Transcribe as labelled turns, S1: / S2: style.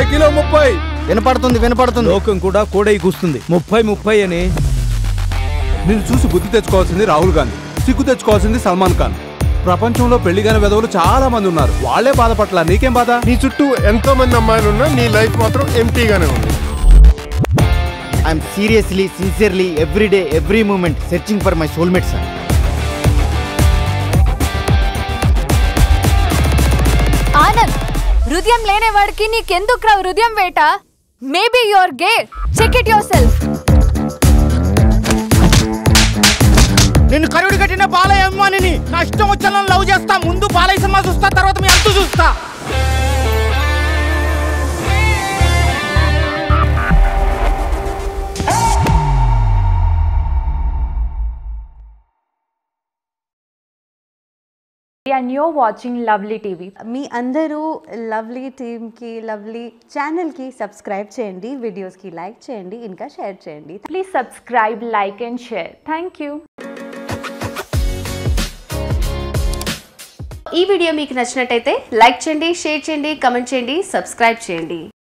S1: kilo ముప్పై
S2: వినపడుతుంది వినపడుతుంది
S1: లోకం కూడా కోడై కూస్తుంది ముప్పై ముప్పై అని నేను చూసి బుద్ధి తెచ్చుకోవాల్సింది రాహుల్ గాంధీ సిగ్గు తెచ్చుకోవాల్సింది సల్మాన్ ఖాన్ ప్రపంచంలో పెళ్లిగాని విధవులు చాలా మంది ఉన్నారు వాళ్ళే బాధపట్ల నీకేం బాధ
S3: నీ చుట్టూ ఎంతో మంది అమ్మాయిలు ఉన్నా నీ లైఫ్ మాత్రం ఎంటీగానే ఉంది
S2: I'm seriously sincerely every day every moment searching for my soulmate sir
S4: Anand హృదయం లేనివాడికి నీకెందుకు రా హృదయం వేట maybe your gay check it yourself
S2: నేను కరుడు కట్టిన బాలయ్య అభిమానిని నా ఇష్టం వచ్చిన లవ్ చేస్తా ముందు బాలయ్య సినిమా చూస్తా తర్వాత మీ అంతు చూస్తా
S4: and you're watching lovely TV
S5: మీ అందరూ లవ్లీ టీమ్కి లవ్లీ ఛానల్కి సబ్స్క్రైబ్ చేయండి వీడియోస్కి లైక్ చేయండి ఇంకా షేర్ చేయండి
S4: please subscribe like and share thank you
S5: ఈ వీడియో మీకు నచ్చినట్టయితే లైక్ చేయండి షేర్ చేయండి కమెంట్ చేయండి సబ్స్క్రైబ్ చేయండి